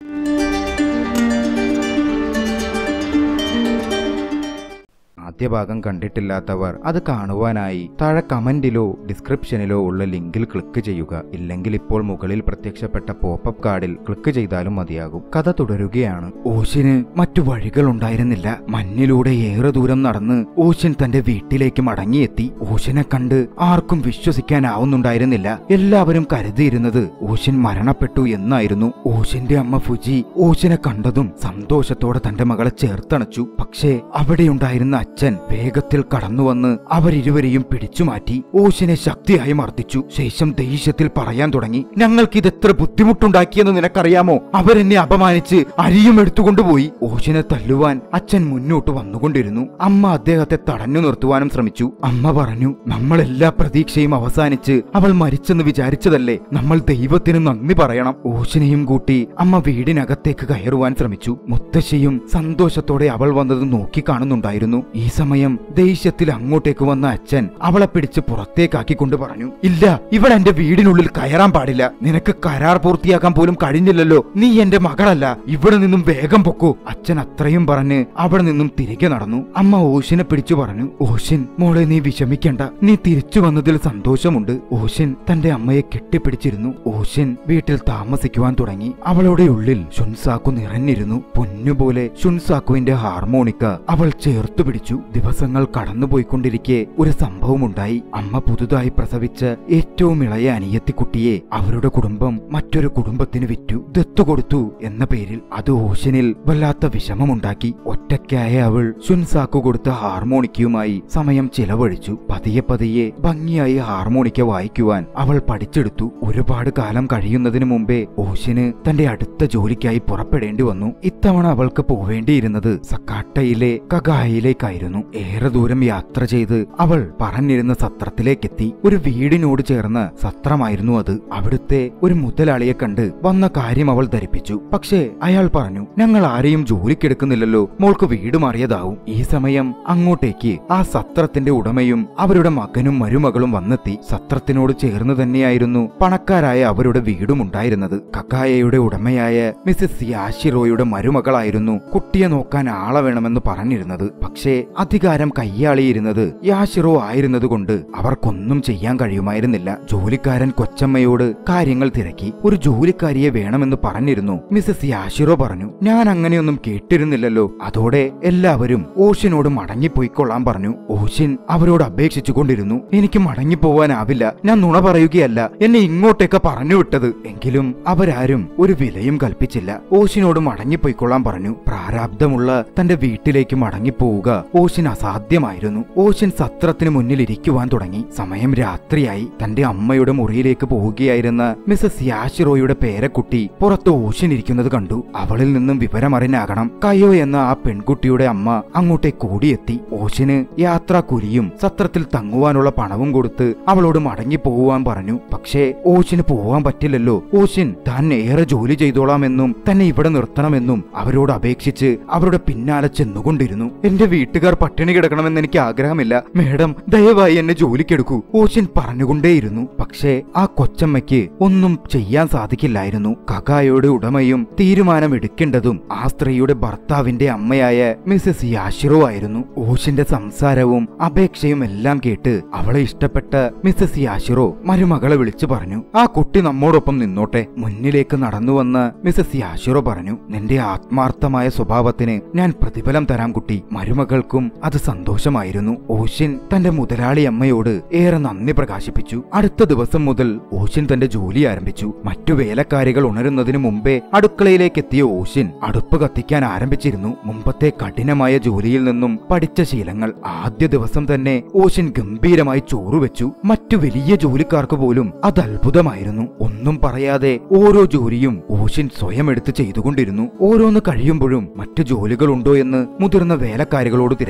ആദ്യ ഭാഗം കണ്ടിട്ടില്ലാത്തവർ അത് കാണുവാനായി താഴെ കമന്റിലോ ഡിസ്ക്രിപ്ഷനിലോ ഉള്ള ലിങ്കിൽ ക്ലിക്ക് ചെയ്യുക ഇല്ലെങ്കിൽ ഇപ്പോൾ മുകളിൽ പ്രത്യക്ഷപ്പെട്ട പോപ്പപ്പ് കാർഡിൽ ക്ലിക്ക് ചെയ്താലും മതിയാകും കഥ തുടരുകയാണ് ഓശിന് മറ്റു വഴികൾ ഉണ്ടായിരുന്നില്ല മഞ്ഞിലൂടെ ഏറെ ദൂരം നടന്ന് ഓശൻ തന്റെ വീട്ടിലേക്ക് മടങ്ങിയെത്തി ഓശനെ കണ്ട് ആർക്കും വിശ്വസിക്കാനാവുന്നുണ്ടായിരുന്നില്ല എല്ലാവരും കരുതിയിരുന്നത് ഓശൻ മരണപ്പെട്ടു എന്നായിരുന്നു ഓശന്റെ അമ്മ ഫുജി ഓശനെ കണ്ടതും സന്തോഷത്തോടെ തന്റെ മകളെ ചേർത്തണച്ചു പക്ഷേ അവിടെയുണ്ടായിരുന്ന അച്ഛൻ വേഗത്തിൽ കടന്നുവന്ന് അവരിരുവരെയും പിടിച്ചുമാറ്റി ഓശനെ ശക്തിയായി മർദ്ദിച്ചു ശേഷം ദേഷ്യത്തിൽ പറയാൻ തുടങ്ങി ഞങ്ങൾക്ക് ഇത് എത്ര ബുദ്ധിമുട്ടുണ്ടാക്കിയെന്ന് നിനക്കറിയാമോ അവരെന്നെ അപമാനിച്ച് അരിയും എടുത്തുകൊണ്ടുപോയി ഓശനെ തല്ലുവാൻ അച്ഛൻ മുന്നോട്ട് വന്നുകൊണ്ടിരുന്നു അമ്മ അദ്ദേഹത്തെ തടഞ്ഞു നിർത്തുവാനും ശ്രമിച്ചു അമ്മ പറഞ്ഞു നമ്മൾ എല്ലാ പ്രതീക്ഷയും അവസാനിച്ച് അവൾ മരിച്ചെന്ന് വിചാരിച്ചതല്ലേ നമ്മൾ ദൈവത്തിന് നന്ദി പറയണം ഓശനെയും കൂട്ടി അമ്മ വീടിനകത്തേക്ക് കയറുവാൻ ശ്രമിച്ചു മുത്തശ്ശിയും സന്തോഷത്തോടെ അവൾ വന്നത് നോക്കി കാണുന്നുണ്ടായിരുന്നു ഈ സമയം ദേഷ്യത്തിൽ അങ്ങോട്ടേക്ക് വന്ന അച്ഛൻ അവളെ പിടിച്ച് പുറത്തേക്കാക്കിക്കൊണ്ട് പറഞ്ഞു ഇല്ല ഇവൾ എന്റെ വീടിനുള്ളിൽ കയറാൻ പാടില്ല നിനക്ക് കരാർ പൂർത്തിയാക്കാൻ പോലും കഴിഞ്ഞില്ലല്ലോ നീ എന്റെ മകളല്ല ഇവിടെ നിന്നും വേഗം പൊക്കൂ അച്ഛൻ അത്രയും പറഞ്ഞ് അവിടെ നിന്നും തിരികെ നടന്നു അമ്മ ഓശിനെ പിടിച്ചു പറഞ്ഞു ഓശിൻ മോളെ നീ വിഷമിക്കണ്ട നീ തിരിച്ചു വന്നതിൽ സന്തോഷമുണ്ട് ഓശിൻ തന്റെ അമ്മയെ കെട്ടിപ്പിടിച്ചിരുന്നു ഓശിൻ വീട്ടിൽ താമസിക്കുവാൻ തുടങ്ങി അവളുടെ ഉള്ളിൽ ഷുൻസാക്കു നിറഞ്ഞിരുന്നു പൊന്നുപോലെ ഷുൻസാക്കുവിന്റെ ഹാർമോണിക്ക അവൾ ചേർത്തു പിടിച്ചു ദിവസങ്ങൾ കടന്നുപോയിക്കൊണ്ടിരിക്കെ ഒരു സംഭവമുണ്ടായി അമ്മ പുതുതായി പ്രസവിച്ച ഏറ്റവും ഇളയ അനിയത്തിക്കുട്ടിയെ അവരുടെ കുടുംബം മറ്റൊരു കുടുംബത്തിന് വിറ്റു ദത്തുകൊടുത്തു എന്ന പേരിൽ അത് ഓശനിൽ വല്ലാത്ത വിഷമമുണ്ടാക്കി ഒറ്റയ്ക്കായ അവൾ ഷുൻസാക്കു കൊടുത്ത ഹാർമോണിക്കയുമായി സമയം ചിലവഴിച്ചു പതിയെ പതിയെ ഭംഗിയായി ഹാർമോണിക്ക വായിക്കുവാൻ അവൾ പഠിച്ചെടുത്തു ഒരുപാട് കാലം കഴിയുന്നതിന് മുമ്പേ ഓശന് തന്റെ അടുത്ത ജോലിക്കായി പുറപ്പെടേണ്ടി വന്നു ഇത്തവണ അവൾക്ക് പോവേണ്ടിയിരുന്നത് സക്കാട്ടയിലെ കഗായിലേക്കായിരുന്നു ഏറെ ദൂരം യാത്ര ചെയ്ത് അവൾ പറഞ്ഞിരുന്ന സത്രത്തിലേക്കെത്തി ഒരു വീടിനോട് ചേർന്ന സത്രമായിരുന്നു അത് അവിടുത്തെ ഒരു മുതലാളിയെ കണ്ട് വന്ന കാര്യം അവൾ ധരിപ്പിച്ചു പക്ഷേ അയാൾ പറഞ്ഞു ഞങ്ങൾ ആരെയും ജോലിക്കെടുക്കുന്നില്ലല്ലോ മോൾക്ക് വീട് മാറിയതാവും ഈ സമയം അങ്ങോട്ടേക്ക് ആ സത്രത്തിന്റെ ഉടമയും അവരുടെ മകനും മരുമകളും വന്നെത്തി സത്രത്തിനോട് ചേർന്ന് തന്നെയായിരുന്നു പണക്കാരായ അവരുടെ വീടും ഉണ്ടായിരുന്നത് കക്കായയുടെ ഉടമയായ മിസസ് യാഷിറോയുടെ മരുമകളായിരുന്നു കുട്ടിയെ നോക്കാൻ ആളെ വേണമെന്ന് പറഞ്ഞിരുന്നത് പക്ഷേ അധികാരം കയ്യാളിയിരുന്നത് യാഷിറോ ആയിരുന്നതുകൊണ്ട് അവർക്കൊന്നും ചെയ്യാൻ കഴിയുമായിരുന്നില്ല ജോലിക്കാരൻ കൊച്ചമ്മയോട് കാര്യങ്ങൾ തിരക്കി ഒരു ജോലിക്കാരിയെ വേണമെന്ന് പറഞ്ഞിരുന്നു മിസസ് യാഷിറോ പറഞ്ഞു ഞാൻ അങ്ങനെയൊന്നും കേട്ടിരുന്നില്ലല്ലോ അതോടെ എല്ലാവരും ഓഷിനോട് മടങ്ങിപ്പോയിക്കൊള്ളാൻ പറഞ്ഞു ഓഷിൻ അവരോട് അപേക്ഷിച്ചു കൊണ്ടിരുന്നു എനിക്ക് മടങ്ങിപ്പോവാനാവില്ല ഞാൻ നുണ പറയുകയല്ല എന്നെ ഇങ്ങോട്ടേക്ക് പറഞ്ഞു വിട്ടത് എങ്കിലും അവരാരും ഒരു വിലയും കൽപ്പിച്ചില്ല ഓഷിനോട് മടങ്ങിപ്പോയിക്കൊള്ളാൻ പറഞ്ഞു പ്രാരാബ്ധമുള്ള തന്റെ വീട്ടിലേക്ക് മടങ്ങിപ്പോവുക ഓഷിൻ അസാധ്യമായിരുന്നു ഓഷിൻ സത്രത്തിന് മുന്നിൽ ഇരിക്കുവാൻ തുടങ്ങി സമയം രാത്രിയായി തന്റെ അമ്മയുടെ മുറിയിലേക്ക് പോവുകയായിരുന്ന മിസസ് യാഷിറോയുടെ പേരക്കുട്ടി പുറത്ത് ഓഷിൻ ഇരിക്കുന്നത് കണ്ടു അവളിൽ നിന്നും വിവരമറിഞ്ഞാകണം കയോ എന്ന ആ പെൺകുട്ടിയുടെ അമ്മ അങ്ങോട്ടേക്ക് ഓടിയെത്തി ഓഷിന് യാത്രാക്കൂലിയും സത്രത്തിൽ തങ്ങുവാനുള്ള പണവും കൊടുത്ത് അവളോട് മടങ്ങി പോവാൻ പറഞ്ഞു പക്ഷേ ഓഷിന് പോവാൻ പറ്റില്ലല്ലോ ഓഷിൻ താൻ ഏറെ ജോലി ചെയ്തോളാമെന്നും തന്നെ ഇവിടെ നിർത്തണമെന്നും അവരോട് അപേക്ഷിച്ച് അവരുടെ പിന്നാലെ ചെന്നുകൊണ്ടിരുന്നു എന്റെ വീട്ടുകാർ പട്ടിണി കിടക്കണമെന്ന് എനിക്ക് ആഗ്രഹമില്ല മേഡം ദയവായി എന്നെ ജോലിക്കെടുക്കൂ ഓഷിൻ പറഞ്ഞുകൊണ്ടേയിരുന്നു പക്ഷേ ആ കൊച്ചമ്മയ്ക്ക് ഒന്നും ചെയ്യാൻ സാധിക്കില്ലായിരുന്നു കകായുടെ ഉടമയും തീരുമാനമെടുക്കേണ്ടതും ആ സ്ത്രീയുടെ ഭർത്താവിന്റെ അമ്മയായ മിസസ് യാഷിറോ ആയിരുന്നു ഓഷിന്റെ സംസാരവും അപേക്ഷയും എല്ലാം കേട്ട് അവളെ ഇഷ്ടപ്പെട്ട മിസസ് യാഷിറോ മരുമകളെ വിളിച്ചു പറഞ്ഞു ആ കുട്ടി നമ്മോടൊപ്പം നിന്നോട്ടെ മുന്നിലേക്ക് നടന്നു വന്ന മിസസ് യാഷിറോ പറഞ്ഞു നിന്റെ ആത്മാർത്ഥമായ സ്വഭാവത്തിന് ഞാൻ പ്രതിഫലം തരാം കുട്ടി മരുമകൾക്കും അത് സന്തോഷമായിരുന്നു ഓഷിൻ തന്റെ മുതലാളി അമ്മയോട് ഏറെ നന്ദി പ്രകാശിപ്പിച്ചു അടുത്ത ദിവസം മുതൽ ഓഷിൻ തന്റെ ജോലി ആരംഭിച്ചു മറ്റു വേലക്കാരികൾ ഉണരുന്നതിന് മുമ്പേ അടുക്കളയിലേക്ക് എത്തിയ ഓഷിൻ അടുപ്പ് കത്തിക്കാൻ ആരംഭിച്ചിരുന്നു മുമ്പത്തെ കഠിനമായ ജോലിയിൽ നിന്നും പഠിച്ച ശീലങ്ങൾ ആദ്യ ദിവസം തന്നെ ഓഷിൻ ഗംഭീരമായി ചോറ് വെച്ചു മറ്റു വലിയ ജോലിക്കാർക്ക് പോലും അത് അത്ഭുതമായിരുന്നു ഒന്നും പറയാതെ ഓരോ ജോലിയും ഓഷിൻ സ്വയം എടുത്ത് ചെയ്തുകൊണ്ടിരുന്നു ഓരോന്ന് കഴിയുമ്പോഴും മറ്റു ജോലികളുണ്ടോ എന്ന് മുതിർന്ന വേലക്കാരികളോട് തിരക്കി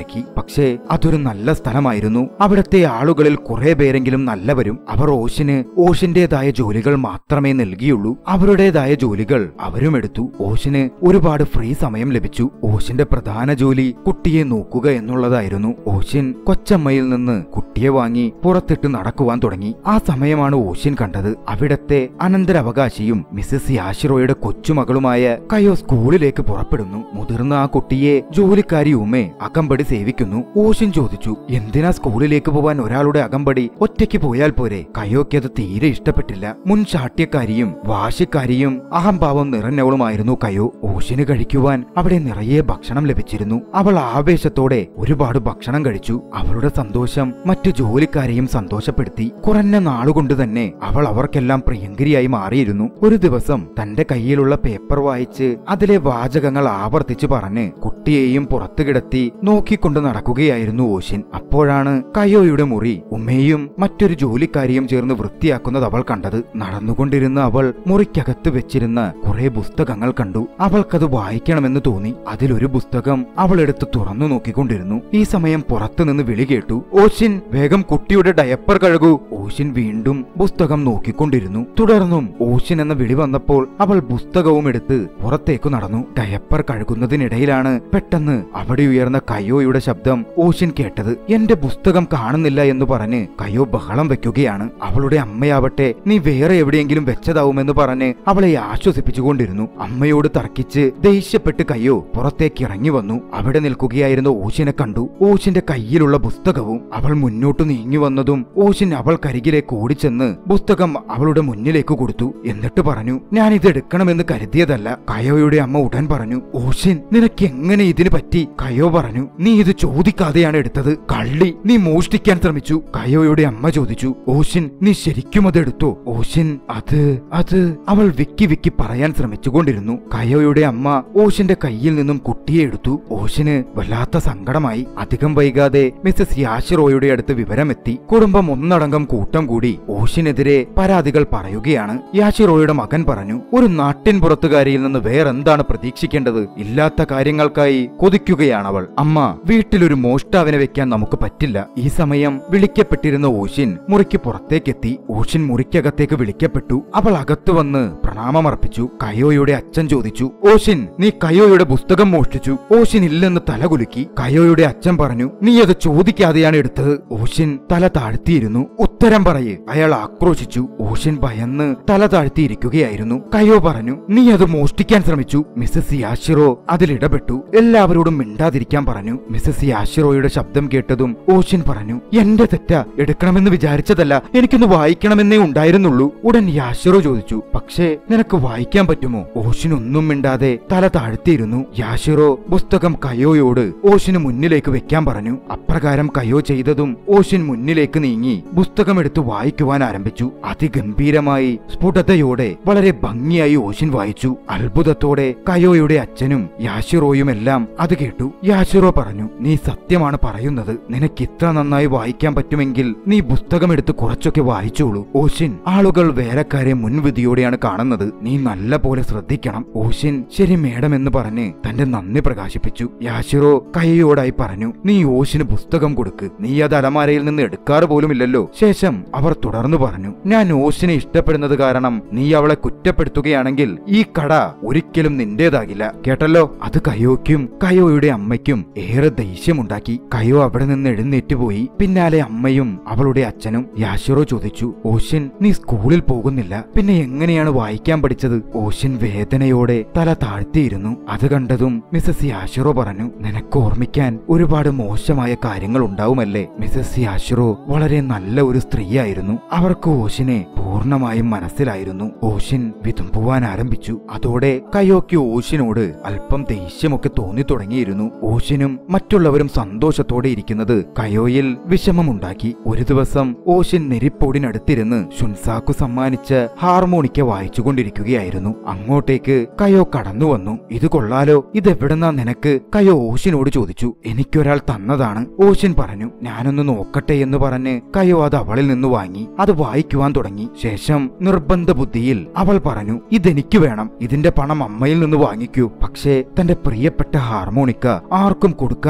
തിരക്കി പക്ഷേ അതൊരു നല്ല സ്ഥലമായിരുന്നു അവിടുത്തെ ആളുകളിൽ കുറെ പേരെങ്കിലും നല്ലവരും അവർ ഓഷിന് ഓഷിന്റേതായ ജോലികൾ മാത്രമേ നൽകിയുള്ളൂ അവരുടേതായ ജോലികൾ അവരും എടുത്തു ഓഷിന് ഒരുപാട് ഫ്രീ സമയം ലഭിച്ചു ഓഷിന്റെ പ്രധാന ജോലി കുട്ടിയെ നോക്കുക എന്നുള്ളതായിരുന്നു ഓഷിൻ കൊച്ചമ്മയിൽ നിന്ന് കുട്ടിയെ വാങ്ങി പുറത്തിട്ട് നടക്കുവാൻ തുടങ്ങി ആ സമയമാണ് ഓഷിൻ കണ്ടത് അവിടത്തെ അനന്തരാവകാശിയും മിസസ് യാഷിറോയുടെ കൊച്ചുമകളുമായ കയോ സ്കൂളിലേക്ക് പുറപ്പെടുന്നു മുതിർന്ന ആ കുട്ടിയെ ജോലിക്കാരി ഉമ്മേ അകമ്പടി സേവിക്കുന്നു ഓഷിൻ ചോദിച്ചു എന്തിനാ സ്കൂളിലേക്ക് പോവാൻ ഒരാളുടെ അകമ്പടി ഒറ്റയ്ക്ക് പോയാൽ പോരെ കയോയ്ക്ക് അത് തീരെ ഇഷ്ടപ്പെട്ടില്ല മുൻ ശാഠ്യക്കാരിയും വാശിക്കാരിയും അഹംഭാവം നിറഞ്ഞവളുമായിരുന്നു കയോ ഓഷിന് കഴിക്കുവാൻ അവിടെ നിറയെ ഭക്ഷണം ലഭിച്ചിരുന്നു അവൾ ആവേശത്തോടെ ഒരുപാട് ഭക്ഷണം കഴിച്ചു അവളുടെ സന്തോഷം മറ്റു ജോലിക്കാരെയും സന്തോഷപ്പെടുത്തി കുറഞ്ഞ നാളുകൊണ്ട് തന്നെ അവൾ അവർക്കെല്ലാം പ്രിയങ്കരിയായി മാറിയിരുന്നു ഒരു ദിവസം തന്റെ കയ്യിലുള്ള പേപ്പർ വായിച്ച് അതിലെ വാചകങ്ങൾ ആവർത്തിച്ചു പറഞ്ഞ് കുട്ടിയെയും പുറത്തു കിടത്തി നോക്കിക്കൊണ്ട് നടക്കുകയായിരുന്നു ഓഷിൻ അപ്പോഴാണ് കയോയുടെ മുറി ഉമ്മയും മറ്റൊരു ജോലിക്കാരിയും ചേർന്ന് വൃത്തിയാക്കുന്നത് അവൾ കണ്ടത് നടന്നുകൊണ്ടിരുന്ന അവൾ മുറിക്കകത്ത് വെച്ചിരുന്ന കുറെ പുസ്തകങ്ങൾ കണ്ടു അവൾക്കത് വായിക്കണമെന്ന് തോന്നി അതിലൊരു പുസ്തകം അവൾ എടുത്ത് തുറന്നു നോക്കിക്കൊണ്ടിരുന്നു ഈ സമയം പുറത്തുനിന്ന് വിളി കേട്ടു ഓഷിൻ വേഗം കുട്ടിയുടെ ഡയപ്പർ കഴുകൂ ഓഷിൻ വീണ്ടും പുസ്തകം നോക്കിക്കൊണ്ടിരുന്നു തുടർന്നും ഓഷിൻ എന്ന വിളി വന്നപ്പോൾ അവൾ പുസ്തകവും എടുത്ത് പുറത്തേക്ക് നടന്നു ഡയപ്പർ കഴുകുന്നതിനിടയിലാണ് പെട്ടെന്ന് അവിടെ ഉയർന്ന കയോയുടെ ശബ്ദം ഓഷിൻ കേട്ടത് എന്റെ പുസ്തകം കാണുന്നില്ല എന്ന് പറഞ്ഞ് കയോ ബഹളം വെക്കുകയാണ് അവളുടെ അമ്മയാവട്ടെ നീ വേറെ എവിടെയെങ്കിലും വെച്ചതാവുമെന്ന് പറഞ്ഞ് അവളെ ആശ്വസിപ്പിച്ചുകൊണ്ടിരുന്നു അമ്മയോട് തർക്കിച്ച് ദേഷ്യപ്പെട്ട് കയ്യോ പുറത്തേക്ക് ഇറങ്ങി വന്നു അവിടെ നിൽക്കുകയായിരുന്ന ഓഷിനെ കണ്ടു ഓഷിന്റെ കയ്യിലുള്ള പുസ്തകവും അവൾ മുന്നോട്ട് നീങ്ങി വന്നതും ഓഷിൻ അവൾക്കരികിലേക്ക് ഓടിച്ചെന്ന് പുസ്തകം അവളുടെ മുന്നിലേക്ക് കൊടുത്തു എന്നിട്ട് പറഞ്ഞു ഞാൻ ഇത് എടുക്കണമെന്ന് കരുതിയതല്ല കയോയുടെ അമ്മ ഉടൻ പറഞ്ഞു ഓഷിൻ നിനക്ക് എങ്ങനെ ഇതിന് പറ്റി കയോ പറഞ്ഞു നീ ഇത് ചോദിക്കാതെയാണ് എടുത്തത് കള്ളി നീ മോഷ്ടിക്കാൻ ശ്രമിച്ചു കയോയുടെ അമ്മ ചോദിച്ചു ഓഷിൻ നീ ശരിക്കും അത് എടുത്തോ ഓഷിൻ അത് അത് അവൾ വിക്കി വിക്കി പറയാൻ ശ്രമിച്ചുകൊണ്ടിരുന്നു കയോയുടെ അമ്മ ഓഷിന്റെ കയ്യിൽ നിന്നും കുട്ടിയെ എടുത്തു ഓഷിന് വല്ലാത്ത സങ്കടമായി അധികം വൈകാതെ മിസസ് യാഷിറോയുടെ അടുത്ത് വിവരമെത്തി കുടുംബം ഒന്നടങ്കം കൂട്ടം കൂടി ഓഷിനെതിരെ പരാതികൾ പറയുകയാണ് യാഷിറോയുടെ മകൻ പറഞ്ഞു ഒരു നാട്ടിൻ പുറത്തുകാരിയിൽ നിന്ന് വേറെന്താണ് പ്രതീക്ഷിക്കേണ്ടത് ഇല്ലാത്ത കാര്യങ്ങൾക്കായി കൊതിക്കുകയാണവൾ അമ്മ വീട്ടിലൊരു മോഷ്ടാവിനെ വെക്കാൻ നമുക്ക് പറ്റില്ല ഈ സമയം വിളിക്കപ്പെട്ടിരുന്ന ഓഷിൻ മുറിക്ക് പുറത്തേക്കെത്തി ഓഷിൻ മുറിക്കകത്തേക്ക് വിളിക്കപ്പെട്ടു അവൾ അകത്തു വന്ന് പ്രണാമമർപ്പിച്ചു കയോയുടെ അച്ഛൻ ചോദിച്ചു ഓഷിൻ നീ കയോയുടെ പുസ്തകം മോഷ്ടിച്ചു ഓഷിൻ ഇല്ലെന്ന് തലകുലുക്കി കയോയുടെ അച്ഛൻ പറഞ്ഞു നീ അത് ചോദിക്കാതെയാണ് എടുത്തത് ഓഷിൻ തല താഴ്ത്തിയിരുന്നു ഉത്തരം പറയേ അയാൾ ആക്രോശിച്ചു ഓഷിൻ ഭയന്ന് തല താഴ്ത്തിയിരിക്കുകയായിരുന്നു കയോ പറഞ്ഞു നീ അത് മോഷ്ടിക്കാൻ ശ്രമിച്ചു മിസസ് യാഷിറോ അതിലിടപെട്ടു എല്ലാവരോടും മിണ്ടാതിരിക്കാൻ പറഞ്ഞു മിസസ് യാഷിറോയുടെ ശബ്ദം കേട്ടതും ഓഷിൻ പറഞ്ഞു എന്റെ തെറ്റ എടുക്കണമെന്ന് വിചാരിച്ചതല്ല എനിക്കൊന്ന് വായിക്കണമെന്നേ ഉണ്ടായിരുന്നുള്ളൂ ഉടൻ യാഷിറോ ചോദിച്ചു പക്ഷേ നിനക്ക് വായിക്കാൻ പറ്റുമോ ഓഷിൻ ഒന്നും മിണ്ടാതെ തല താഴ്ത്തിയിരുന്നു യാഷിറോ പുസ്തകം കയോയോട് ഓഷിന് മുന്നിലേക്ക് വെക്കാൻ പറഞ്ഞു അപ്രകാരം കയോ ചെയ്തതും ഓഷിൻ മുന്നിലേക്ക് നീങ്ങി പുസ്തകം എടുത്ത് വായിക്കുവാൻ ആരംഭിച്ചു അതിഗംഭീരമായി സ്ഫുടതയോടെ വളരെ ഭംഗിയായി ഓഷിൻ വായിച്ചു അത്ഭുതത്തോടെ കയോയുടെ അച്ഛനും യാഷിറോയും എല്ലാം അത് കേട്ടു യാഷിറോ പറഞ്ഞു നീ സത്യമാണ് പറയുന്നത് നിനക്ക് ഇത്ര നന്നായി വായിക്കാൻ പറ്റുമെങ്കിൽ നീ പുസ്തകം എടുത്ത് കുറച്ചൊക്കെ വായിച്ചോളൂ ഓഷിൻ ആളുകൾ വേലക്കാരെ മുൻവിധിയോടെയാണ് കാണുന്നത് നീ നല്ല പോലെ ശ്രദ്ധിക്കണം ഓഷിൻ ശരി മേഡം എന്ന് പറഞ്ഞ് തന്റെ നന്ദി പ്രകാശിപ്പിച്ചു യാഷിറോ കയ്യോടായി പറഞ്ഞു നീ ഓഷിന് പുസ്തകം കൊടുക്ക് നീ അത് അലമാരയിൽ നിന്ന് എടുക്കാറ് പോലുമില്ലല്ലോ ശേഷം അവർ തുടർന്നു പറഞ്ഞു ഞാൻ ഓഷിനെ ഇഷ്ടപ്പെടുന്നത് കാരണം നീ അവളെ കുറ്റപ്പെടുത്തുകയാണെങ്കിൽ ഈ കട ഒരിക്കലും നിന്റേതാകില്ല കേട്ടല്ലോ അത് കയോയ്ക്കും കയോയുടെ അമ്മയ്ക്കും ഏറെ ദേഷ്യമുണ്ടാക്കി കയോ അവിടെ നിന്ന് എഴുന്നേറ്റ് പോയി പിന്നാലെ അമ്മയും അവളുടെ അച്ഛനും യാഷിറോ ചോദിച്ചു ഓഷിൻ നീ സ്കൂളിൽ പോകുന്നില്ല പിന്നെ എങ്ങനെയാണ് വായിക്കാൻ പഠിച്ചത് ഓഷിൻ വേദനയോടെ തല താഴ്ത്തിയിരുന്നു അത് കണ്ടതും മിസസ് യാഷിറോ പറഞ്ഞു നിനക്ക് ഓർമ്മിക്കാൻ ഒരുപാട് മോശമായ കാര്യങ്ങൾ ഉണ്ടാവുമല്ലേ മിസസ് യാഷിറോ വളരെ നല്ല ഒരു സ്ത്രീയായിരുന്നു അവർക്ക് ഓഷിനെ പൂർണ്ണമായും മനസ്സിലായിരുന്നു ഓഷിൻ വിതുമ്പുവാൻ ആരംഭിച്ചു അതോടെ കയോക്ക് ഓഷിനോട് അല്പം ദേഷ്യമൊക്കെ തോന്നി തുടങ്ങിയിരുന്നു ഓഷിനും മറ്റുള്ളവരും സന്തോഷത്തോടെ ഇരിക്കുന്നത് കയോയിൽ വിഷമമുണ്ടാക്കി ഒരു ദിവസം ഓഷിൻ നെരിപ്പോടിനടുത്തിരുന്ന് ഷുൻസാക്കു സമ്മാനിച്ച ഹാർമോണിക്ക വായിച്ചുകൊണ്ടിരിക്കുകയായിരുന്നു അങ്ങോട്ടേക്ക് കയോ കടന്നു വന്നു ഇത് കൊള്ളാലോ ഇതെവിടുന്നാ നിനക്ക് കയോ ഓഷിനോട് ചോദിച്ചു എനിക്കൊരാൾ തന്നതാണ് ഓഷിൻ പറഞ്ഞു ഞാനൊന്ന് നോക്കട്ടെ എന്ന് പറഞ്ഞ് കയോ അത് അവളിൽ നിന്ന് വാങ്ങി അത് വായിക്കുവാൻ തുടങ്ങി ശേഷം നിർബന്ധ ബുദ്ധിയിൽ അവൾ പറഞ്ഞു ഇതെനിക്ക് വേണം ഇതിന്റെ പണം അമ്മയിൽ നിന്ന് വാങ്ങിക്കൂ പക്ഷേ തന്റെ പ്രിയപ്പെട്ട ഹാർമോണിക്ക ആർക്കും കൊടുക്കാൻ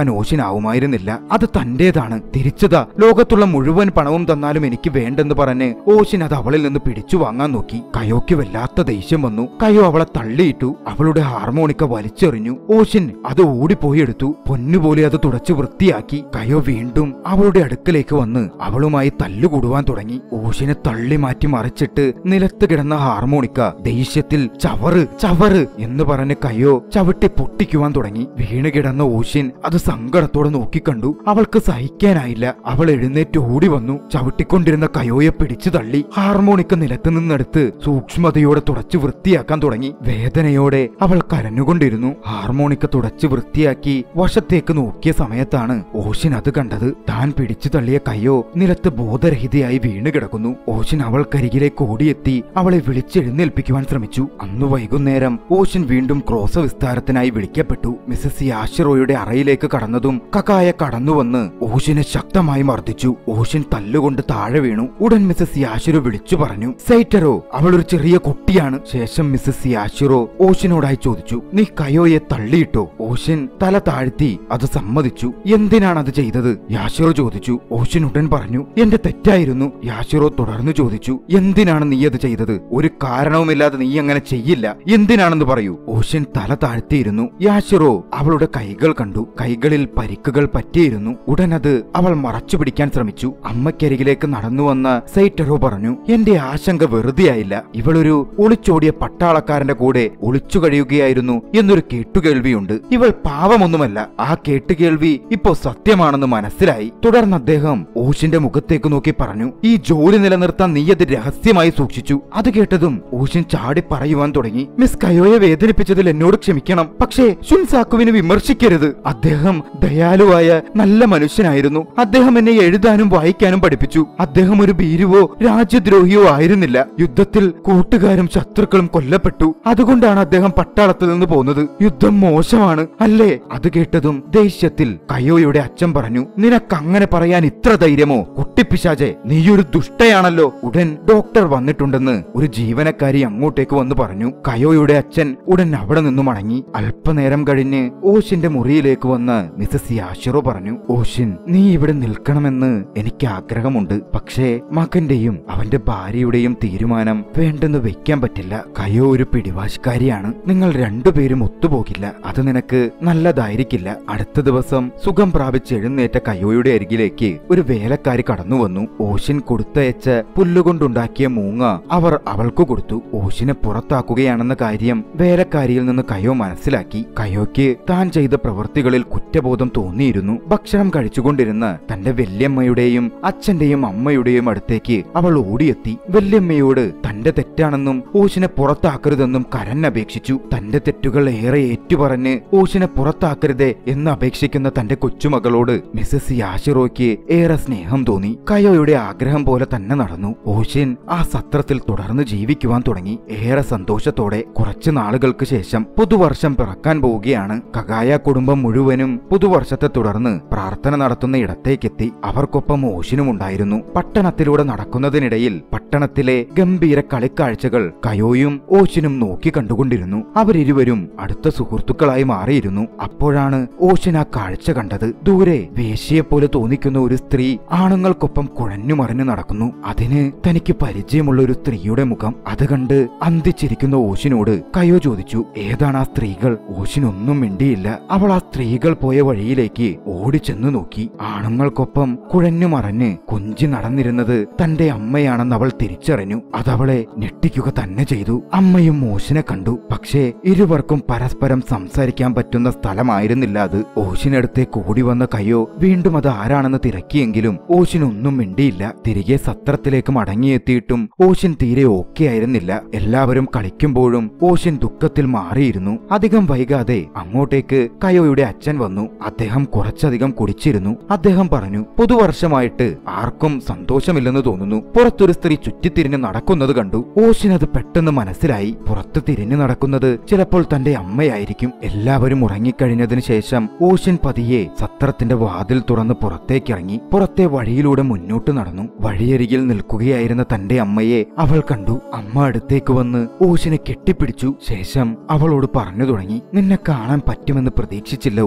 വാങ്ങാൻ ഓശിനാവുമായിരുന്നില്ല അത് തന്റേതാണ് തിരിച്ചതാ ലോകത്തുള്ള മുഴുവൻ പണവും തന്നാലും എനിക്ക് വേണ്ടെന്ന് പറഞ്ഞ് ഓശിൻ അത് അവളിൽ നിന്ന് പിടിച്ചു വാങ്ങാൻ നോക്കി കയോയ്ക്ക് വല്ലാത്ത ദേഷ്യം വന്നു കയോ അവളെ തള്ളിയിട്ടു അവളുടെ ഹാർമോണിക്ക വലിച്ചെറിഞ്ഞു ഓശിൻ അത് ഓടിപ്പോയി എടുത്തു പൊന്നുപോലെ അത് തുടച്ചു വൃത്തിയാക്കി കയോ വീണ്ടും അവളുടെ അടുക്കലേക്ക് വന്ന് അവളുമായി തല്ലുകൂടുവാൻ തുടങ്ങി ഓശിനെ തള്ളി മാറ്റി മറിച്ചിട്ട് നിലത്ത് കിടന്ന ഹാർമോണിക്ക ദേഷ്യത്തിൽ ചവറ് ചവറ് എന്ന് പറഞ്ഞ് കയോ ചവിട്ടി പൊട്ടിക്കുവാൻ തുടങ്ങി വീണ് കിടന്ന ഓശിൻ അത് സങ്കടത്തോടെ നോക്കിക്കണ്ടു അവൾക്ക് സഹിക്കാനായില്ല അവൾ എഴുന്നേറ്റ് ഓടി വന്നു ചവിട്ടിക്കൊണ്ടിരുന്ന കയോയെ പിടിച്ചു തള്ളി ഹാർമോണിക്ക നിലത്ത് നിന്നെടുത്ത് സൂക്ഷ്മതയോടെ തുടച്ചു വൃത്തിയാക്കാൻ തുടങ്ങി വേദനയോടെ അവൾ കരഞ്ഞുകൊണ്ടിരുന്നു ഹാർമോണിക്ക തുടച്ചു വൃത്തിയാക്കി വശത്തേക്ക് നോക്കിയ സമയത്താണ് ഓശിൻ അത് കണ്ടത് താൻ പിടിച്ചു തള്ളിയ കയ്യോ നിലത്ത് ബോധരഹിതയായി വീണ് കിടക്കുന്നു ഓശിൻ അവൾക്കരികിലേക്ക് ഓടിയെത്തി അവളെ വിളിച്ചെഴുന്നേൽപ്പിക്കുവാൻ ശ്രമിച്ചു അന്നു വൈകുന്നേരം ഓശിൻ വീണ്ടും ക്രോസ വിസ്താരത്തിനായി വിളിക്കപ്പെട്ടു മിസസ് യാഷിറോയുടെ അറയിലേക്ക് കടന്നതും കക്കായ കടന്നുവന്ന് ഓശിനെ ശക്തമായി മർദ്ദിച്ചു ഓശിൻ തല്ലുകൊണ്ട് താഴെ വീണു ഉടൻ മിസസ് യാഷിറോ വിളിച്ചു പറഞ്ഞു സൈറ്ററോ അവൾ ഒരു ചെറിയ കുട്ടിയാണ് ശേഷം മിസസ് യാഷിറോ ഓശിനോടായി ചോദിച്ചു നീ കയോയെ തള്ളിയിട്ടോ ഓശിൻ തല താഴ്ത്തി അത് സമ്മതിച്ചു എന്തിനാണ് അത് ചെയ്തത് യാഷിറോ ചോദിച്ചു ഓശിൻ ഉടൻ പറഞ്ഞു എന്റെ തെറ്റായിരുന്നു യാഷിറോ തുടർന്ന് ചോദിച്ചു എന്തിനാണ് നീ അത് ചെയ്തത് ഒരു കാരണവുമില്ലാതെ നീ അങ്ങനെ ചെയ്യില്ല എന്തിനാണെന്ന് പറയൂ ഓശിൻ തല താഴ്ത്തിയിരുന്നു യാഷിറോ അവളുടെ കൈകൾ കണ്ടു കൈകളിൽ പരിക്കുകൾ പറ്റിയിരുന്നു ഉടൻ അത് അവൾ മറച്ചു പിടിക്കാൻ ശ്രമിച്ചു അമ്മയ്ക്കരികിലേക്ക് നടന്നു വന്ന സൈറ്ററോ പറഞ്ഞു എന്റെ ആശങ്ക വെറുതെയായില്ല ഇവളൊരു ഒളിച്ചോടിയ പട്ടാളക്കാരന്റെ കൂടെ ഒളിച്ചു കഴിയുകയായിരുന്നു എന്നൊരു കേട്ടുകേൾവിയുണ്ട് ഇവൾ പാവമൊന്നുമല്ല ആ കേട്ടുകേൾവി ഇപ്പോ സത്യമാണെന്ന് മനസ്സിലായി തുടർന്ന് അദ്ദേഹം ഓഷിന്റെ മുഖത്തേക്ക് നോക്കി പറഞ്ഞു ഈ ജോലി നിലനിർത്താൻ നീ അത് രഹസ്യമായി സൂക്ഷിച്ചു അത് കേട്ടതും ഓഷിൻ ചാടി പറയുവാൻ തുടങ്ങി മിസ് കയോയെ വേദനിപ്പിച്ചതിൽ എന്നോട് ക്ഷമിക്കണം പക്ഷേ ഷുൻസാക്കുവിനെ വിമർശിക്കരുത് അദ്ദേഹം ദയാലുവായ നല്ല മനുഷ്യനായിരുന്നു അദ്ദേഹം എന്നെ എഴുതാനും വായിക്കാനും പഠിപ്പിച്ചു അദ്ദേഹം ഒരു ഭീരുവോ രാജ്യദ്രോഹിയോ ആയിരുന്നില്ല യുദ്ധത്തിൽ കൂട്ടുകാരും ശത്രുക്കളും കൊല്ലപ്പെട്ടു അതുകൊണ്ടാണ് അദ്ദേഹം പട്ടാളത്തിൽ നിന്ന് പോന്നത് യുദ്ധം മോശമാണ് അല്ലേ അത് കേട്ടതും ദേഷ്യത്തിൽ കയോയുടെ അച്ഛൻ പറഞ്ഞു നിനക്കങ്ങനെ പറയാൻ ഇത്ര ധൈര്യമോ കുട്ടിപ്പിശാചെ നീയൊരു ദുഷ്ടയാണല്ലോ ഉടൻ ഡോക്ടർ വന്നിട്ടുണ്ടെന്ന് ഒരു ജീവനക്കാരി അങ്ങോട്ടേക്ക് വന്ന് പറഞ്ഞു കയോയുടെ അച്ഛൻ ഉടൻ അവിടെ നിന്ന് മടങ്ങി അല്പനേരം കഴിഞ്ഞ് ഓഷിന്റെ മുറിയിലേക്ക് വന്ന് മിസസ് യാഷിറോ പറഞ്ഞു ഓഷിൻ നീ ഇവിടെ നിൽക്കണമെന്ന് എനിക്ക് ആഗ്രഹമുണ്ട് പക്ഷേ മകന്റെയും അവന്റെ ഭാര്യയുടെയും തീരുമാനം വേണ്ടെന്ന് വെക്കാൻ പറ്റില്ല കയോ ഒരു പിടിവാശിക്കാരിയാണ് നിങ്ങൾ രണ്ടുപേരും ഒത്തുപോകില്ല അത് നിനക്ക് നല്ലതായിരിക്കില്ല അടുത്ത ദിവസം സുഖം പ്രാപിച്ച് എഴുന്നേറ്റ കയോയുടെ അരികിലേക്ക് ഒരു വേലക്കാരി കടന്നു വന്നു ഓഷിൻ കൊടുത്തയച്ച പുല്ലുകൊണ്ടുണ്ടാക്കിയ മൂങ്ങ അവർ അവൾക്ക് കൊടുത്തു ഓഷിനെ പുറത്താക്കുകയാണെന്ന കാര്യം വേലക്കാരിയിൽ നിന്ന് കയോ മനസ്സിലാക്കി കയോയ്ക്ക് താൻ ചെയ്ത പ്രവൃത്തികളിൽ കുറ്റബോധം തോന്നിയിരുന്നു ഭക്ഷണം കഴിച്ചുകൊണ്ടിരുന്ന തന്റെ വല്യമ്മയുടെയും അച്ഛന്റെയും അമ്മയുടെയും അടുത്തേക്ക് അവൾ ഓടിയെത്തി വല്യമ്മയോട് തന്റെ തെറ്റാണെന്നും ഓഷിനെ പുറത്താക്കരുതെന്നും കരഞ്ഞപേക്ഷിച്ചു തന്റെ തെറ്റുകൾ ഏറെ ഏറ്റുപറഞ്ഞ് ഓഷിനെ പുറത്താക്കരുതേ എന്ന് അപേക്ഷിക്കുന്ന തന്റെ കൊച്ചുമകളോട് മിസസ് യാഷിറോയ്ക്ക് ഏറെ സ്നേഹം തോന്നി കയോയുടെ ആഗ്രഹം പോലെ തന്നെ നടന്നു ഓഷിൻ ആ സത്രത്തിൽ തുടർന്ന് ജീവിക്കുവാൻ തുടങ്ങി ഏറെ സന്തോഷത്തോടെ കുറച്ചു നാളുകൾക്ക് ശേഷം പുതുവർഷം പിറക്കാൻ പോവുകയാണ് കഗായ കുടുംബം മുഴുവനും പുതുവർഷത്തെ തുടർന്ന് പ്രാർത്ഥന നടത്തുന്ന ഇടത്തേക്കെത്തി അവർക്കൊപ്പം ഓഷിനും ഉണ്ടായിരുന്നു പട്ടണത്തിലൂടെ നടക്കുന്നതിനിടയിൽ പട്ടണത്തിലെ ഗംഭീര കളിക്കാഴ്ചകൾ കയോയും ഓഷിനും നോക്കി കണ്ടുകൊണ്ടിരുന്നു അവരിരുവരും അടുത്ത സുഹൃത്തുക്കളായി മാറിയിരുന്നു അപ്പോഴാണ് ഓഷൻ ആ കാഴ്ച കണ്ടത് ദൂരെ വേശ്യയെപ്പോലെ തോന്നിക്കുന്ന ഒരു സ്ത്രീ ആണുങ്ങൾക്കൊപ്പം കുഴഞ്ഞു മറിഞ്ഞു നടക്കുന്നു അതിന് തനിക്ക് പരിചയമുള്ള ഒരു സ്ത്രീയുടെ മുഖം അത് കണ്ട് അന്തിച്ചിരിക്കുന്ന ഓഷിനോട് കയോ ചോദിച്ചു ഏതാണ് ആ സ്ത്രീകൾ ഓഷിനൊന്നും മിണ്ടിയില്ല അവൾ ആ സ്ത്രീകൾ പോയ വഴിയിലേക്ക് ഓടിച്ചെന്നു നോക്കി ആണുങ്ങൾക്കൊപ്പം കുഴഞ്ഞു മറഞ്ഞ് കൊഞ്ചി നടന്നിരുന്നത് തന്റെ അമ്മയാണെന്ന് അവൾ തിരിച്ചറിഞ്ഞു അതവളെ ഞെട്ടിക്കുക തന്നെ ചെയ്തു അമ്മയും ഓഷിനെ കണ്ടു പക്ഷേ ഇരുവർക്കും പരസ്പരം സംസാരിക്കാൻ പറ്റുന്ന സ്ഥലമായിരുന്നില്ല അത് ഓഷിനടുത്തേക്ക് ഓടി വന്ന കയ്യോ വീണ്ടും അത് ആരാണെന്ന് തിരക്കിയെങ്കിലും ഓഷിനൊന്നും മിണ്ടിയില്ല തിരികെ സത്രത്തിലേക്ക് മടങ്ങിയെത്തിയിട്ടും ഓഷിൻ തീരെ ഓക്കെ ആയിരുന്നില്ല എല്ലാവരും കളിക്കുമ്പോഴും ഓഷിൻ ദുഃഖത്തിൽ മാറിയിരുന്നു അധികം വൈകാതെ അങ്ങോട്ടേക്ക് കയോയുടെ അച്ഛൻ വന്നു അദ്ദേഹം കുറച്ചധികം കുടിച്ചിരുന്നു അദ്ദേഹം പറഞ്ഞു പുതുവർഷമായിട്ട് ആർക്കും സന്തോഷമില്ലെന്ന് തോന്നുന്നു പുറത്തൊരു സ്ത്രീ ചുറ്റിത്തിരിഞ്ഞ് നടക്കുന്നത് കണ്ടു ഓഷിൻ അത് പെട്ടെന്ന് മനസ്സിലായി പുറത്ത് തിരിഞ്ഞു നടക്കുന്നത് ചിലപ്പോൾ തന്റെ അമ്മയായിരിക്കും എല്ലാവരും ഉറങ്ങിക്കഴിഞ്ഞതിന് ശേഷം ഓഷിൻ പതിയെ സത്രത്തിന്റെ വാതിൽ തുറന്ന് പുറത്തേക്കിറങ്ങി പുറത്തെ വഴിയിലൂടെ മുന്നോട്ട് നടന്നു വഴിയരികിൽ നിൽക്കുകയായിരുന്ന തന്റെ അമ്മയെ അവൾ കണ്ടു അമ്മ അടുത്തേക്ക് വന്ന് ഓഷിനെ കെട്ടിപ്പിടിച്ചു ശേഷം അവളോട് പറഞ്ഞു തുടങ്ങി നിന്നെ കാണാൻ പറ്റുമെന്ന് പ്രതീക്ഷിച്ചില്ല ഓഷിൻ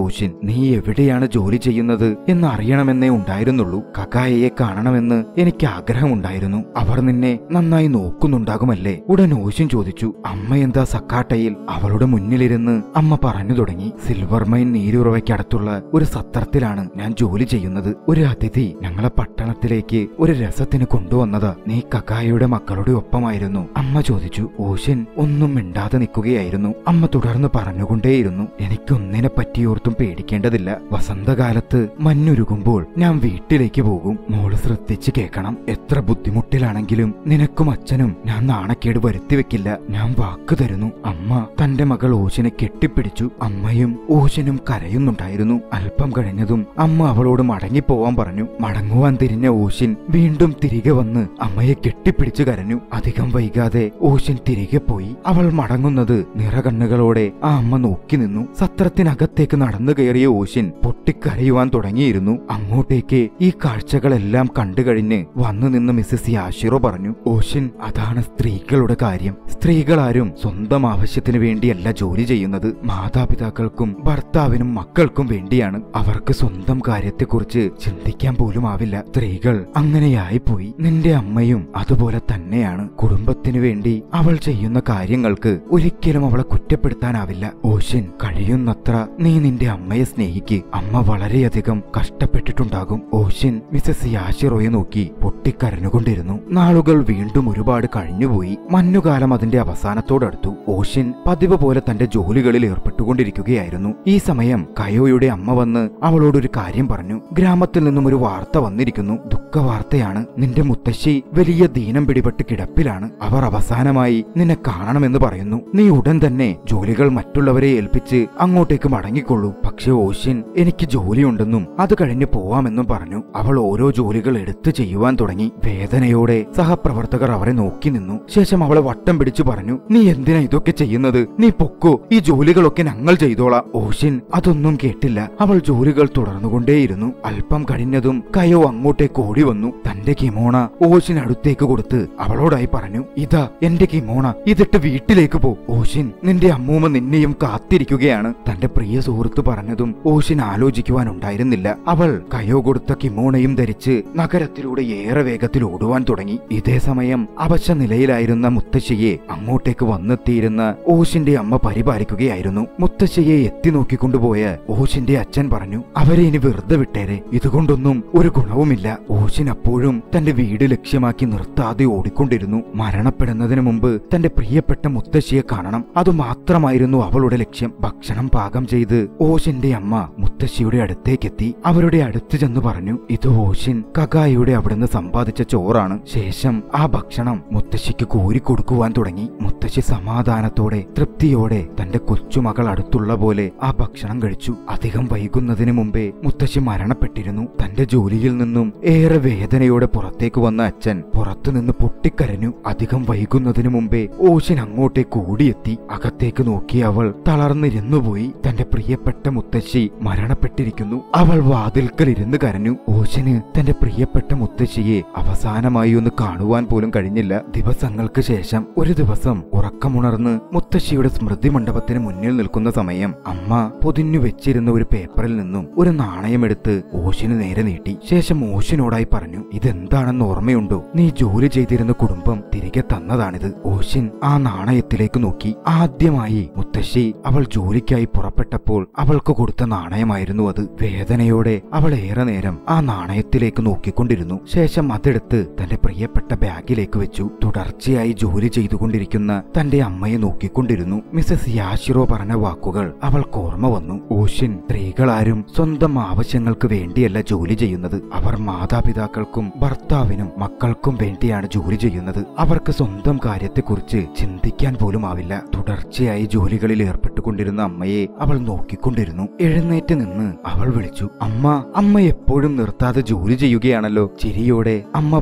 നീ എവിടെയാണ് ജോലി ചെയ്യുന്നത് എന്ന് അറിയണമെന്നേ ഉണ്ടായിരുന്നുള്ളൂ കകായയെ കാണണമെന്ന് എനിക്ക് ആഗ്രഹമുണ്ടായിരുന്നു അവർ നിന്നെ നന്നായി നോക്കുന്നുണ്ടാകുമല്ലേ ഉടൻ ഓശൻ ചോദിച്ചു അമ്മ എന്താ സക്കാട്ടയിൽ അവളുടെ മുന്നിലിരുന്ന് അമ്മ പറഞ്ഞു തുടങ്ങി സിൽവർ മൈൻ നീരുറവയ്ക്കടുത്തുള്ള ഒരു സത്രത്തിലാണ് ഞാൻ ജോലി ചെയ്യുന്നത് ഒരു അതിഥി ഞങ്ങളെ പട്ടണത്തിലേക്ക് ഒരു രസത്തിന് കൊണ്ടുവന്നത് നീ കക്കായയുടെ മക്കളുടെ ഒപ്പമായിരുന്നു അമ്മ ചോദിച്ചു ഓശൻ ഒന്നും മിണ്ടാതെ നിൽക്കുകയായിരുന്നു അമ്മ തുടർന്ന് പറഞ്ഞുകൊണ്ടേയിരുന്നു എനിക്കൊന്നിനെ പറ്റിയോർത്തും പേടിക്കേണ്ടതില്ല വസന്തകാലത്ത് മഞ്ഞുരുകുമ്പോൾ ഞാൻ വീട്ടിലേക്ക് പോകും മോള് ശ്രദ്ധിച്ച് കേൾക്കണം എത്ര ബുദ്ധിമുട്ടിലാണെങ്കിലും നിനക്കും അച്ഛനും ഞാൻ നാണക്കേട് വരുത്തി വെക്കില്ല ഞാൻ വാക്ക് തരുന്നു അമ്മ തന്റെ മകൾ ഓശിനെ കെട്ടിപ്പിടിച്ചു അമ്മയും ഓശനും കരയുന്നുണ്ടായിരുന്നു അല്പം കഴിഞ്ഞതും അമ്മ അവളോട് മടങ്ങിപ്പോവാൻ പറഞ്ഞു മടങ്ങുവാൻ തിരിഞ്ഞ ഓശിൻ വീണ്ടും തിരികെ വന്ന് അമ്മയെ കെട്ടിപ്പിടിച്ചു കരഞ്ഞു അധികം വൈകാതെ ഓശിൻ തിരികെ പോയി അവൾ മടങ്ങുന്നത് നിറകണ്ണുകളോടെ ആ അമ്മ നോക്കി നിന്നു സത്രത്തിനകത്തേക്ക് നടന്നു കയറിയ ഓശിൻ പൊട്ടിക്കരയുവാൻ തുടങ്ങിയിരുന്നു അങ്ങോട്ടേക്ക് ഈ കാഴ്ചകളെല്ലാം കണ്ടു കഴിഞ്ഞ് വന്നു നിന്ന് മിസ്സസ് യാഷിറോ പറഞ്ഞു ഓശിൻ അതാണ് സ്ത്രീകളുടെ കാര്യം സ്ത്രീകളാരും സ്വന്തം ആവശ്യത്തിന് വേണ്ടിയല്ല ജോലി ചെയ്യുന്നത് മാതാപിതാക്കൾക്കും ഭർത്താവിനും മക്കൾക്കും വേണ്ടിയാണ് അവർക്ക് സ്വന്തം കാര്യത്തെക്കുറിച്ച് ചിന്തിക്കാൻ പോലും ആവില്ല സ്ത്രീകൾ അങ്ങനെയായി പോയി നിന്റെ അമ്മയും അതുപോലെ തന്നെയാണ് കുടുംബത്തിനു വേണ്ടി അവൾ ചെയ്യുന്ന കാര്യങ്ങൾക്ക് ഒരിക്കലും അവളെ കുറ്റപ്പെടുത്താനാവില്ല ഓശിൻ കഴിയുന്നത്ര നീ നിന്റെ അമ്മയെ സ്നേഹിക്ക് അമ്മ വളരെയധികം കഷ്ടപ്പെട്ടിട്ടുണ്ടാകും ഓശിൻ മിസസ് യാഷിറോയെ നോക്കി പൊട്ടിക്കരഞ്ഞുകൊണ്ടിരുന്നു നാളുകൾ വീണ്ടും ഒരുപാട് കഴിഞ്ഞുപോയി മഞ്ഞുകാലം അതിന്റെ അവസാനത്തോടടുത്തു ഓശിൻ പതിവ് പോലെ തന്റെ ജോലികളിൽ ഏർപ്പെട്ടുകൊണ്ടിരിക്കുകയായിരുന്നു ഈ സമയം കയോയുടെ അമ്മ വന്ന് അവളോടൊരു കാര്യം പറഞ്ഞു ഗ്രാമത്തിൽ നിന്നും ഒരു വാർത്ത വന്നിരിക്കുന്നു ദുഃഖവാർത്തയാണ് നിന്റെ മുത്തശ്ശി വലിയ ദീനം പിടിപെട്ട് കിടപ്പിലാണ് അവർ അവസാനമായി നിന്നെ കാണണമെന്ന് പറയുന്നു നീ ഉടൻ തന്നെ ജോലികൾ മറ്റുള്ളവരെ ഏൽപ്പിച്ച് അങ്ങോട്ടേക്ക് മടങ്ങിക്കൊള്ളൂ പക്ഷെ ഓശിൻ എനിക്ക് ജോലിയുണ്ടെന്നും അത് കഴിഞ്ഞ് പോവാമെന്നും പറഞ്ഞു അവൾ ഓരോ ജോലികൾ എടുത്തു ചെയ്യുവാൻ തുടങ്ങി വേദനയോടെ സഹപ്രവർത്തകർ അവരെ നോക്കി നിന്നു ശേഷം അവളെ വട്ടം പിടിച്ചു പറഞ്ഞു നീ എന്തിനാ ഇതൊക്കെ ചെയ്യുന്നത് നീ പൊക്കോ ഈ ജോലികളൊക്കെ ഞങ്ങൾ ചെയ്തോളാം ഓശിൻ അതൊന്നും കേട്ടില്ല അവൾ ജോലികൾ തുടർന്നുകൊണ്ടേയിരുന്നു അല്പം കഴിഞ്ഞതും കയോ അങ്ങോട്ടേക്ക് ഓടി വന്നു തന്റെ കിമോണ ഓശിൻ അടുത്തേക്ക് കൊടുത്ത് അവളോടായി പറഞ്ഞു ഇതാ എന്റെ കിമോണ ഇതിട്ട് വീട്ടിലേക്ക് പോ ഓശിൻ നിന്റെ അമ്മൂമ്മ നിന്നെയും കാത്തിരിക്കുകയാണ് തന്റെ പ്രിയ സുഹൃത്ത് പറഞ്ഞതും ഓശിൻ ആലോചിക്കുവാനുണ്ടായിരുന്നില്ല അവൾ കയോ കൊടുത്ത കിമോണയും ധരിച്ച് നഗരത്തിലൂടെ ഏറെ വേഗത്തിൽ ഓടുവാൻ തുടങ്ങി ഇതേ സമയം അവശ നിലയിലായിരുന്ന മുത്തശ്ശിയെ അങ്ങോട്ടേക്ക് വന്നെത്തിയിരുന്ന ഓശിന്റെ അമ്മ പരിപാലിക്കുകയായിരുന്നു മുത്തശ്ശിയെ എത്തി നോക്കിക്കൊണ്ടുപോയ ഓശിന്റെ അച്ഛൻ പറഞ്ഞു അവരെ ഇനി വെറുതെ വിട്ടേരെ ഇതുകൊണ്ടൊന്നും ഒരു ഗുണവുമില്ല ഓശിൻ അപ്പോഴും തന്റെ വീട് ലക്ഷ്യമാക്കി നിർത്താതെ ഓടിക്കൊണ്ടിരുന്നു മരണപ്പെടുന്നതിന് മുമ്പ് തന്റെ പ്രിയപ്പെട്ട മുത്തശ്ശിയെ കാണണം അതുമാത്രമായിരുന്നു അവളുടെ ലക്ഷ്യം ഭക്ഷണം പാകം ചെയ്ത് ഓശിന്റെ അമ്മ മുത്തശ്ശിയുടെ അടുത്തേക്കെത്തി അവരുടെ അടുത്ത് ചെന്ന് പറഞ്ഞു ഇത് ഓശിൻ കഗായുടെ അവിടുന്ന് സമ്പാദിച്ച ചോറാണ് ശേഷം ആ ഭക്ഷണം മുത്തശ്ശിക്ക് കോരിക്കൊടുക്കുവാൻ തുടങ്ങി മുത്തശ്ശി സമാധാനത്തോടെ തൃപ്തിയോടെ തന്റെ കൊച്ചുമകൾ അടുത്തുള്ള പോലെ ആ ഭക്ഷണം കഴിച്ചു അധികം വൈകുന്നതിന് മുമ്പേ മുത്തശ്ശി മരണപ്പെട്ടിരുന്നു തന്റെ ജോലിയിൽ നിന്നും ഏറെ വേദനയോടെ പുറത്തേക്ക് വന്ന അച്ഛൻ പുറത്തുനിന്ന് പൊട്ടിക്കരഞ്ഞു അധികം വൈകുന്നതിന് മുമ്പേ ഓശിൻ അങ്ങോട്ടേക്ക് ഓടിയെത്തി അകത്തേക്ക് നോക്കി അവൾ തളർന്നിരുന്നുപോയി തന്റെ പ്രിയപ്പെട്ട മുത്തശ്ശി മരണപ്പെട്ടിരിക്കുന്നു അവൾ വാതിൽക്കൽ ഇരുന്ന് കരഞ്ഞു ഓശന് തന്റെ പ്രിയപ്പെട്ട മുത്തശ്ശിയെ അവസാനമായി ഒന്ന് കാണുവാൻ പോലും കഴിഞ്ഞില്ല ദിവസങ്ങൾക്ക് ശേഷം ഒരു ദിവസം ഉറക്കമുണർന്ന് മുത്തശ്ശിയുടെ സ്മൃതി മണ്ഡപത്തിന് മുന്നിൽ നിൽക്കുന്ന സമയം അമ്മ പൊതിഞ്ഞു വെച്ചിരുന്ന ഒരു പേപ്പറിൽ നിന്നും ഒരു നാണയമെടുത്ത് ഓശിന് നേരെ നീട്ടി ശേഷം ഓശിനോടായി പറഞ്ഞു ഇതെന്താണെന്ന് ഓർമ്മയുണ്ടോ നീ ജോലി ചെയ്തിരുന്ന കുടുംബം തിരികെ തന്നതാണിത് ഓശിൻ ആ നാണയത്തിലേക്ക് നോക്കി ആദ്യമായി മുത്തശ്ശി അവൾ ജോലിക്കായി പുറപ്പെട്ടപ്പോൾ അവൾക്ക് കൊടുത്ത നാണയമായിരുന്നു അത് വേദനയോടെ അവൾ ഏറെ നേരം ആ നാണയത്തിലേക്ക് നോക്കിക്കൊണ്ടിരുന്നു ശേഷം അതെടുത്ത് തന്റെ പ്രിയപ്പെട്ട ബാഗിലേക്ക് വെച്ചു തുടർച്ചയായി ജോലി ചെയ്തുകൊണ്ടിരിക്കുന്ന തന്റെ അമ്മയെ നോക്കിക്കൊണ്ടിരുന്നു മിസസ് യാഷിറോ പറഞ്ഞ വാക്കുകൾ അവൾക്ക് ഓർമ്മ വന്നു ഓഷിൻ സ്ത്രീകളാരും സ്വന്തം ആവശ്യങ്ങൾക്ക് വേണ്ടിയല്ല ജോലി ചെയ്യുന്നത് അവർ മാതാപിതാക്കൾക്കും ഭർത്താവിനും മക്കൾക്കും വേണ്ടിയാണ് ജോലി ചെയ്യുന്നത് അവർക്ക് സ്വന്തം കാര്യത്തെക്കുറിച്ച് ചിന്തിക്കാൻ പോലും ആവില്ല തുടർച്ചയായി ജോലികളിൽ ഏർപ്പെട്ടുകൊണ്ടിരുന്ന അമ്മയെ അവൾ നോക്കിക്കൊണ്ടിരുന്നു എഴുന്നേറ്റ് നിന്ന് അവൾ വിളിച്ചു അമ്മ അമ്മ എപ്പോഴും നിർത്താതെ ജോലി ചെയ്യുകയാണല്ലോ ചിരിയോടെ അമ്മ പറഞ്ഞു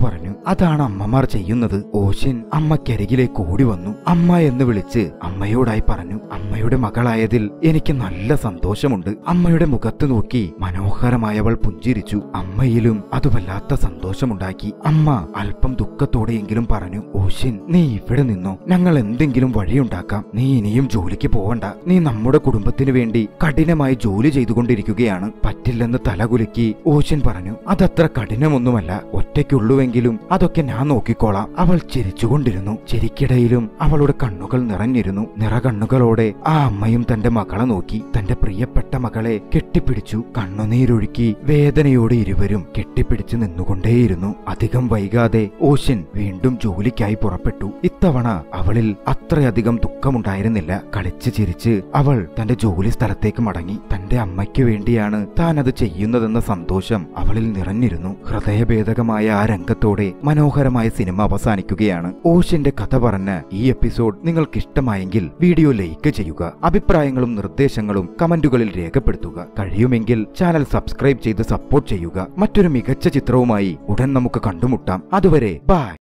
അതാണ് അമ്മമാർ ചെയ്യുന്നത് ഓഷ്യൻ അമ്മയ്ക്കരികിലേക്ക് ഓടി വന്നു അമ്മ എന്ന് വിളിച്ച് അമ്മയോടായി പറഞ്ഞു അമ്മയുടെ മകളായതിൽ എനിക്ക് നല്ല സന്തോഷമുണ്ട് അമ്മയുടെ മുഖത്ത് നോക്കി മനോഹരമായവൾ പുഞ്ചിരിച്ചു അമ്മയിലും അത് വല്ലാത്ത സന്തോഷമുണ്ടാക്കി അമ്മ അല്പം ദുഃഖത്തോടെയെങ്കിലും പറഞ്ഞു ഓഷ്യൻ നീ ഇവിടെ നിന്നോ ഞങ്ങൾ എന്തെങ്കിലും വഴിയുണ്ടാക്കാം നീ ഇനിയും ജോലിക്ക് പോവണ്ട നീ നമ്മുടെ കുടുംബത്തിന് വേണ്ടി കഠിനമായി ജോലി ചെയ്തുകൊണ്ടിരിക്കുകയാണ് പറ്റില്ലെന്ന് തലകുലുക്കി ഓഷ്യൻ പറഞ്ഞു അതത്ര കഠിനമൊന്നുമല്ല ഒറ്റയ്ക്കുള്ളുവെങ്കിലും അതൊക്കെ ഞാൻ നോക്കിക്കോളാം അവൾ ചിരിച്ചുകൊണ്ടിരുന്നു ചിരിക്കിടയിലും അവളുടെ കണ്ണുകൾ നിറഞ്ഞിരുന്നു നിറകണ്ണുകളോടെ ആ അമ്മയും തന്റെ മകളെ നോക്കി തന്റെ പ്രിയപ്പെട്ട മകളെ കെട്ടിപ്പിടിച്ചു കണ്ണുനീരൊഴുക്കി വേദനയോടെ ഇരുവരും കെട്ടിപ്പിടിച്ച് നിന്നുകൊണ്ടേയിരുന്നു അധികം വൈകാതെ ഓഷ്യൻ വീണ്ടും ജോലിക്കായി പുറപ്പെട്ടു ഇത്തവണ അവളിൽ അത്രയധികം ദുഃഖമുണ്ടായിരുന്നില്ല കളിച്ച് ചിരിച്ച് അവൾ തന്റെ ജോലി സ്ഥലത്തേക്ക് മടങ്ങി തന്റെ അമ്മയ്ക്ക് വേണ്ടിയാണ് താൻ അത് ചെയ്യുന്നതെന്ന സന്തോഷം അവളിൽ നിറഞ്ഞിരുന്നു ഹൃദയഭേദകമായ ആ രംഗത്തോടെ മനോഹരമായ സിനിമ അവസാനിക്കുകയാണ് ഓഷ്യന്റെ കഥ പറഞ്ഞ ഈ എപ്പിസോഡ് നിങ്ങൾക്ക് ഇഷ്ടമായെങ്കിൽ വീഡിയോ ലൈക്ക് ചെയ്യുക അഭിപ്രായങ്ങളും നിർദ്ദേശങ്ങളും കമന്റുകളിൽ രേഖപ്പെടുത്തുക കഴിയുമെങ്കിൽ ചാനൽ സബ്സ്ക്രൈബ് ചെയ്ത് സപ്പോർട്ട് ചെയ്യുക മറ്റൊരു മികച്ച ചിത്രവുമായി ഉടൻ നമുക്ക് കണ്ടുമുട്ടാം അതുവരെ ബൈ